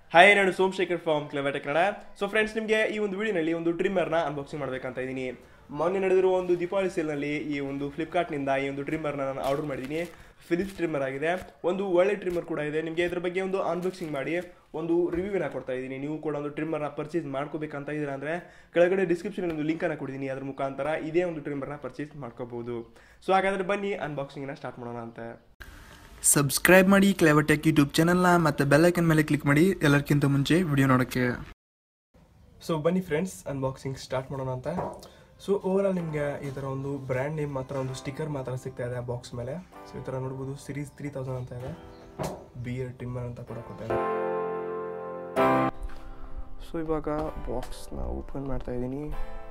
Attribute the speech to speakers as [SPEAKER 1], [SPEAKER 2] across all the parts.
[SPEAKER 1] hi ನಾನು Somashekar from clever Kannada so friends ನಿಮಗೆ ಈ ಒಂದು ವಿಡಿಯೋನಲ್ಲಿ ಒಂದು ಟ್ರಿಮ್ಮರ್ನ ಅನ್ಬಾಕ್ಸಿಂಗ್ ಮಾಡಬೇಕಂತ ಇದ್ದೀನಿ ಮೊನ್ನೆ ನಡೆದಿರುವ ಒಂದು ದೀಪಾವಳಿ ಸೇಲ್ನಲ್ಲಿ ಈ ಒಂದು ಫ್ಲಿಪ್ಕಾರ್ಟ್ನಿಂದ ಈ ಒಂದು ಟ್ರಿಮ್ಮರ್ನ ನಾನು ಆರ್ಡರ್ ಮಾಡಿದ್ದೀನಿ ಫಿಲಿಪ್ಸ್ ಟ್ರಿಮ್ಮರ್ ಆಗಿದೆ ಒಂದು ಒಳ್ಳೆ ಟ್ರಿಮ್ಮರ್ ಕೂಡ ಇದೆ ನಿಮಗೆ ಇದ್ರ ಬಗ್ಗೆ ಒಂದು ಅನ್ಬಾಕ್ಸಿಂಗ್ ಮಾಡಿ ಒಂದು ರಿವ್ಯೂನ ಕೊಡ್ತಾ ಇದ್ದೀನಿ ನೀವು ಕೂಡ ಒಂದು ಟ್ರಿಮ್ಮರ್ನ ಪರ್ಚೇಸ್ ಮಾಡ್ಕೋಬೇಕಂತ ಇದ್ದೀರಾ ಅಂದರೆ ಕೆಳಗಡೆ ಡಿಸ್ಕ್ರಿಪ್ಷನ್ ಒಂದು ಲಿಂಕನ್ನು ಕೊಟ್ಟಿದ್ದೀನಿ ಅದ್ರ ಮುಖಾಂತರ ಇದೇ ಒಂದು ಟ್ರಿಮ್ಮರ್ನ ಪರ್ಚೇಸ್ ಮಾಡ್ಕೋಬಹುದು ಸೊ ಹಾಗಾದ್ರೆ ಬನ್ನಿ ಅನ್ಬಾಕ್ಸಿಂಗ್ನ ಸ್ಟಾರ್ಟ್ ಮಾಡೋಣ ಅಂತ
[SPEAKER 2] ಸಬ್ಸ್ಕ್ರೈಬ್ ಮಾಡಿ ಕ್ಲೇವರ್ ಟೆಕ್ ಯೂಟ್ಯೂಬ್ ಚಾನಲ್ನ ಮತ್ತು ಬೆಲ್ಲೈಕನ್ ಮೇಲೆ ಕ್ಲಿಕ್ ಮಾಡಿ ಎಲ್ಲರಿಗಿಂತ ಮುಂಚೆ ವಿಡಿಯೋ ನೋಡೋಕ್ಕೆ
[SPEAKER 1] ಸೊ ಬನ್ನಿ ಫ್ರೆಂಡ್ಸ್ ಅನ್ಬಾಕ್ಸಿಂಗ್ ಸ್ಟಾರ್ಟ್ ಮಾಡೋಣ ಅಂತ ಸೊ ಓವರಾಲ್ ನಿಮಗೆ ಈ ಥರ ಒಂದು ಬ್ರ್ಯಾಂಡ್ ನೇಮ್ ಮಾತ್ರ ಒಂದು ಸ್ಟಿಕ್ಕರ್ ಮಾತ್ರ ಸಿಗ್ತಾ ಇದೆ ಬಾಕ್ಸ್ ಮೇಲೆ ಸೊ ಈ ಥರ ನೋಡ್ಬೋದು ಸಿರೀಸ್ ತ್ರೀ ತೌಸಂಡ್ ಅಂತ ಇದೆ ಬಿಯರ್ ಟಿಮ್ಮರ್ ಅಂತ ಕೂಡ ಕೊಡ್ತಾ ಇದೆ ಸೊ ಇವಾಗ ಬಾಕ್ಸ್ನ ಓಪನ್ ಮಾಡ್ತಾ ಇದ್ದೀನಿ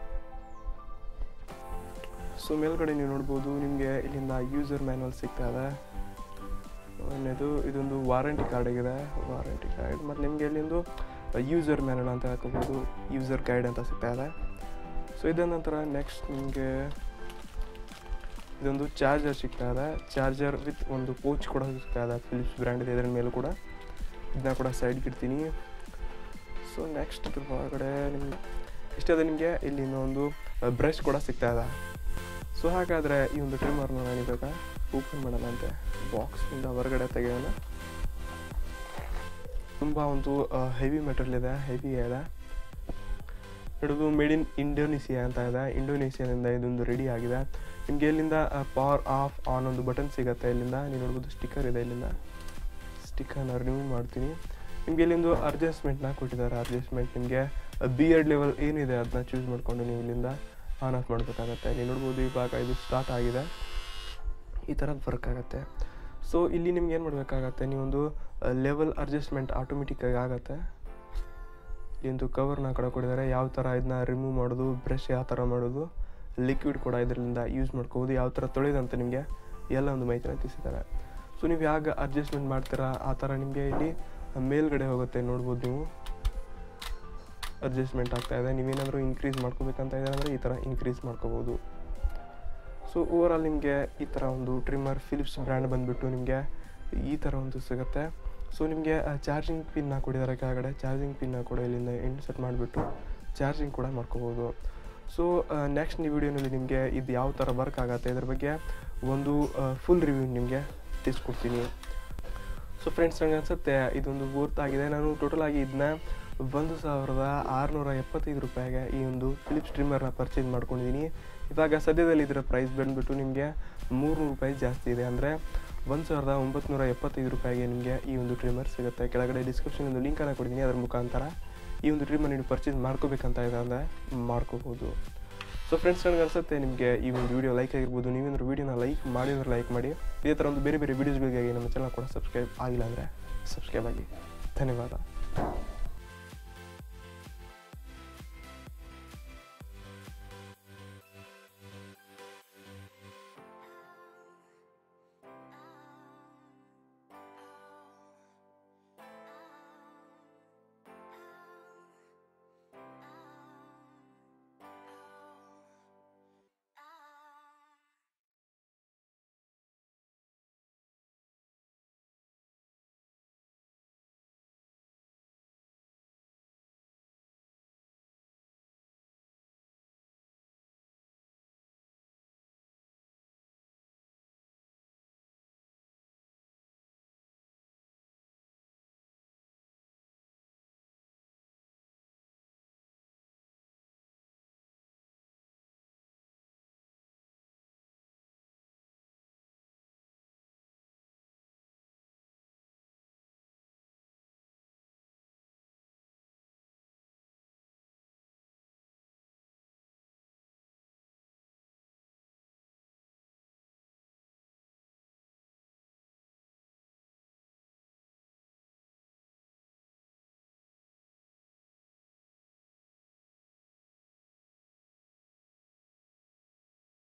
[SPEAKER 1] ಸೊ ಮೇಲ್ಗಡೆ ನೀವು ನೋಡ್ಬೋದು ನಿಮಗೆ ಇಲ್ಲಿಂದ ಯೂಸರ್ ಮ್ಯಾನುವಲ್ ಸಿಗ್ತಾ ಇದೆ ಒಂದನೇದು ಇದೊಂದು ವಾರಂಟಿ ಕಾರ್ಡ್ ಆಗಿದೆ ವಾರಂಟಿ ಕಾರ್ಡ್ ಮತ್ತು ನಿಮಗೆ ಇಲ್ಲಿಂದು ಯೂಸರ್ ಮ್ಯಾನುವಲ್ ಅಂತ ಹಾಕೋಬೋದು ಯೂಸರ್ ಗೈಡ್ ಅಂತ ಸಿಗ್ತಾ ಇದೆ ಸೊ ಇದ ನಂತರ ನೆಕ್ಸ್ಟ್ ನಿಮಗೆ ಇದೊಂದು ಚಾರ್ಜರ್ ಸಿಗ್ತಾ ಇದೆ ಚಾರ್ಜರ್ ವಿತ್ ಒಂದು ಪೋಚ್ ಕೂಡ ಸಿಗ್ತಾ ಇದೆ ಫಿಲಿಪ್ಸ್ ಬ್ರ್ಯಾಂಡ್ ಇದೆ ಇದರ ಮೇಲೂ ಕೂಡ ಇದನ್ನ ಕೂಡ ಸೈಡ್ಗೆ ಇಡ್ತೀನಿ ಸೊ ನೆಕ್ಸ್ಟ್ ಇದ್ರ ಒಳಗಡೆ ನಿಮ್ಗೆ ಇಷ್ಟಾದ ನಿಮಗೆ ಇಲ್ಲಿಂದ ಒಂದು ಬ್ರಷ್ ಕೂಡ ಸಿಗ್ತಾ ಇದೆ ಸೊ ಹಾಗಾದರೆ ಈ ಒಂದು ಟ್ರಿಮ್ಮರ್ನ ನಾನು ಇವಾಗ ಓಪನ್ ಮಾಡೋಣ ಅಂತೆ ಬಾಕ್ಸ್ನಿಂದ ಹೊರಗಡೆ ತೆಗೆಯೋಣ ತುಂಬ ಒಂದು ಹೆವಿ ಮೆಟೀರಿಯಲ್ ಇದೆ ಹೆವಿ ಇದೆ ಹಿಡಿದು ಮೇಡ್ ಇನ್ ಇಂಡೋನೇಷಿಯಾ ಅಂತ ಇದೆ ಇಂಡೋನೇಷಿಯಾದಿಂದ ಇದೊಂದು ರೆಡಿ ಆಗಿದೆ ನಿಮಗೆ ಇಲ್ಲಿಂದ ಪವರ್ ಆಫ್ ಆನ್ ಒಂದು ಬಟನ್ ಸಿಗುತ್ತೆ ಇಲ್ಲಿಂದ ನೀವು ನೋಡ್ಬೋದು ಸ್ಟಿಕ್ಕರ್ ಇದೆ ಇಲ್ಲಿಂದ ಸ್ಟಿಕ್ಕರ್ನ ರಿಮೂವ್ ಮಾಡ್ತೀನಿ ನಿಮಗೆ ಇಲ್ಲಿಂದು ಅಡ್ಜಸ್ಟ್ಮೆಂಟ್ನ ಕೊಟ್ಟಿದ್ದಾರೆ ಅಡ್ಜಸ್ಟ್ಮೆಂಟ್ ನಿಮಗೆ ಬಿಯರ್ಡ್ ಲೆವೆಲ್ ಏನಿದೆ ಅದನ್ನ ಚೂಸ್ ಮಾಡಿಕೊಂಡು ನೀವು ಇಲ್ಲಿಂದ ಆನ್ ಆಫ್ ಮಾಡಬೇಕಾಗತ್ತೆ ನೀವು ನೋಡ್ಬೋದು ಇವಾಗ ಇದು ಸ್ಟಾರ್ಟ್ ಆಗಿದೆ ಈ ಥರ ವರ್ಕ್ ಆಗುತ್ತೆ ಸೊ ಇಲ್ಲಿ ನಿಮ್ಗೆ ಏನು ಮಾಡಬೇಕಾಗತ್ತೆ ನೀವೊಂದು ಲೆವೆಲ್ ಅಡ್ಜಸ್ಟ್ಮೆಂಟ್ ಆಟೋಮೆಟಿಕ್ಕಾಗಿ ಆಗುತ್ತೆ ಒಂದು ಕವರ್ನ ಕಡೆ ಕೊಟ್ಟಿದ್ದಾರೆ ಯಾವ ಥರ ಇದನ್ನ ರಿಮೂವ್ ಮಾಡೋದು ಬ್ರಷ್ ಯಾವ ಥರ ಮಾಡೋದು ಲಿಕ್ವಿಡ್ ಕೂಡ ಇದರಿಂದ ಯೂಸ್ ಮಾಡ್ಕೋಬೋದು ಯಾವ ಥರ ತೊಳೆದಂತ ನಿಮಗೆ ಎಲ್ಲ ಒಂದು ಮಾಹಿತಿನ ತಿಳಿಸಿದ್ದಾರೆ ಸೊ ನೀವು ಯಾವಾಗ ಅಡ್ಜಸ್ಟ್ಮೆಂಟ್ ಮಾಡ್ತೀರಾ ಆ ಥರ ನಿಮಗೆ ಇಲ್ಲಿ ಮೇಲ್ಗಡೆ ಹೋಗುತ್ತೆ ನೋಡ್ಬೋದು ನೀವು ಅಡ್ಜಸ್ಟ್ಮೆಂಟ್ ಆಗ್ತಾ ಇದೆ ನೀವೇನಾದರೂ ಇನ್ಕ್ರೀಸ್ ಮಾಡ್ಕೋಬೇಕಂತ ಇದ್ದಾರೆ ಅಂದರೆ ಈ ಥರ ಇನ್ಕ್ರೀಸ್ ಮಾಡ್ಕೋಬೋದು ಸೊ ಓವರಾಲ್ ನಿಮಗೆ ಈ ಥರ ಒಂದು ಟ್ರಿಮ್ಮರ್ ಫಿಲಿಪ್ಸ್ ಬ್ರ್ಯಾಂಡ್ ಬಂದುಬಿಟ್ಟು ನಿಮಗೆ ಈ ಥರ ಒಂದು ಸಿಗುತ್ತೆ ಸೊ ನಿಮಗೆ ಚಾರ್ಜಿಂಗ್ ಪಿನ್ನ ಕೊಟ್ಟಿದ್ದಾರೆ ಕೆಳಗಡೆ ಚಾರ್ಜಿಂಗ್ ಪಿನ್ನ ಕೂಡ ಇಲ್ಲಿಂದ ಇನ್ಸರ್ಟ್ ಮಾಡಿಬಿಟ್ಟು ಚಾರ್ಜಿಂಗ್ ಕೂಡ ಮಾಡ್ಕೋಬೋದು ಸೊ ನೆಕ್ಸ್ಟ್ ಈ ವಿಡಿಯೋನಲ್ಲಿ ನಿಮಗೆ ಇದು ಯಾವ ಥರ ವರ್ಕ್ ಆಗುತ್ತೆ ಇದ್ರ ಬಗ್ಗೆ ಒಂದು ಫುಲ್ ರಿವ್ಯೂ ನಿಮಗೆ ತಿಳಿಸ್ಕೊಡ್ತೀನಿ ಸೊ ಫ್ರೆಂಡ್ಸ್ ನನಗೆ ಅನಿಸುತ್ತೆ ಇದೊಂದು ವರ್ತ್ ಆಗಿದೆ ನಾನು ಟೋಟಲ್ ಆಗಿ ಇದನ್ನ ಒಂದು ಸಾವಿರದ ಆರುನೂರ ಎಪ್ಪತ್ತೈದು ರೂಪಾಯಿಗೆ ಈ ಒಂದು ಫಿಲಿಪ್ಸ್ ಟ್ರಿಮ್ಮರ್ನ ಪರ್ಚೇಸ್ ಮಾಡ್ಕೊಂಡಿದ್ದೀನಿ ಇವಾಗ ಸದ್ಯದಲ್ಲಿ ಇದರ ಪ್ರೈಸ್ ಬಂದುಬಿಟ್ಟು ನಿಮಗೆ ಮೂರುನೂರು ರೂಪಾಯಿ ಜಾಸ್ತಿ ಇದೆ ಅಂದರೆ ಒಂದು ಸಾವಿರದ ಒಂಬತ್ತು ಎಪ್ಪತ್ತೈದು ರೂಪಾಯಿಗೆ ನಿಮಗೆ ಈ ಒಂದು ಟ್ರಿಮ್ಮರ್ ಸಿಗುತ್ತೆ ಕೆಳಗಡೆ ಡಿಸ್ಕ್ರಿಪ್ಷನ್ ಒಂದು ಲಿಂಕನ್ನು ಕೊಡ್ತೀನಿ ಅದರ ಮುಖಾಂತರ ಈ ಒಂದು ಟ್ರಿಮ್ಮರ್ ನೀವು ಪರ್ಚೇಸ್ ಮಾಡ್ಕೋಬೇಕಂತ ಇದೆ ಅಂದರೆ ಮಾಡ್ಕೋಬೋದು ಸೊ ಫ್ರೆಂಡ್ಸ್ ನನಗೆ ಅನಿಸುತ್ತೆ ನಿಮಗೆ ಈ ಒಂದು ವಿಡಿಯೋ ಲೈಕ್ ಆಗಿರ್ಬೋದು ನೀವೇನಾದ್ರು ವೀಡಿಯೋನ ಲೈಕ್ ಮಾಡಿದ್ರೆ ಲೈಕ್ ಮಾಡಿ ಇದೇ ಥರ ಒಂದು ಬೇರೆ ಬೇರೆ ವೀಡಿಯೋಸ್ಗಳಿಗಾಗಿ ನಮ್ಮ ಚಾನಲ್ ಕೂಡ ಸಬ್ಸ್ಕ್ರೈಬ್ ಆಗಿಲ್ಲ ಅಂದರೆ ಸಬ್ಸ್ಕ್ರೈಬ್ ಆಗಿ ಧನ್ಯವಾದ